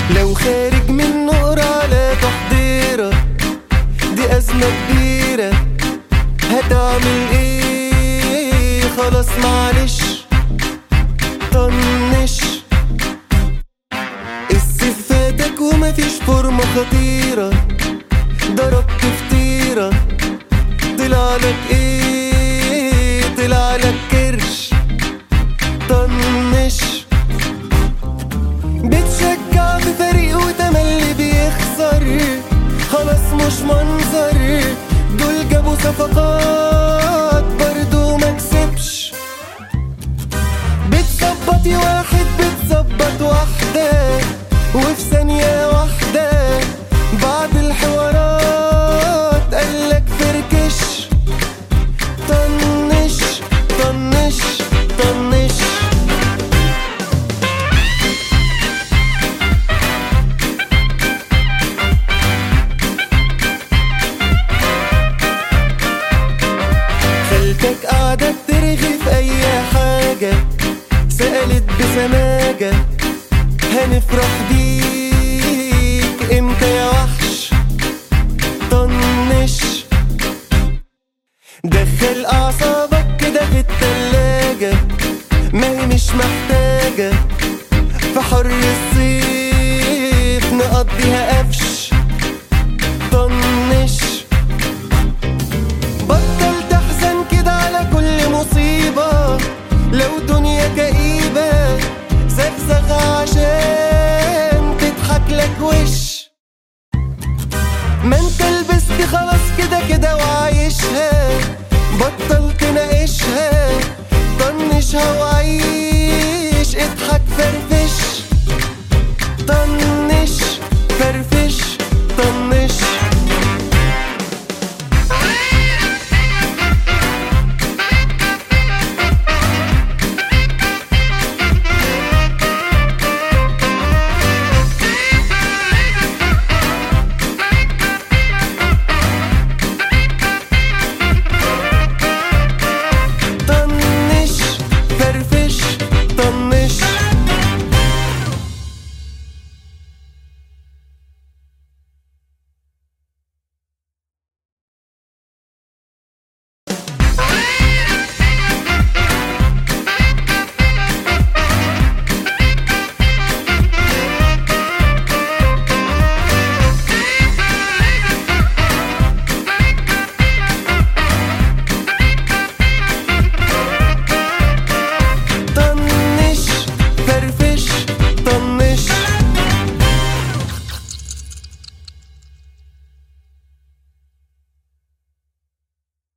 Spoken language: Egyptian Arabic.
لو خارج من نقرة على تحضيرك دي أزمة كبيرة هتعمل ايه خلاص معلش طنش الصيف فاتك ومفيش فورمة خطيرة ضربت فطيرة طلع لك ايه طلع لك كرش طنش بتشجع في فريق وتملي بيخسر خلاص مش منظر دول جابوا صفقات برضو ما كسبش بتظبطي واحد بتظبط واحدة وفي ثانية واحدة بعد الحوارات قالك فركش طنش طنش طنش خالتك قاعدة بترغي في أي حاجة سألت بسماجة هنفرح بيك امتى يا وحش طنش دخل أعصابك كده في التلاجة ما هي مش محتاجة في حر الصيف نقضيها قفش طنش بطل تحزن كده على كل مصيبة لو دنيا كئيبة زغزغ عشان تضحك لك وش ما انت لبست خلاص كده كده وعايشها بطل تناقشها طنشها وعيش اضحك فرفش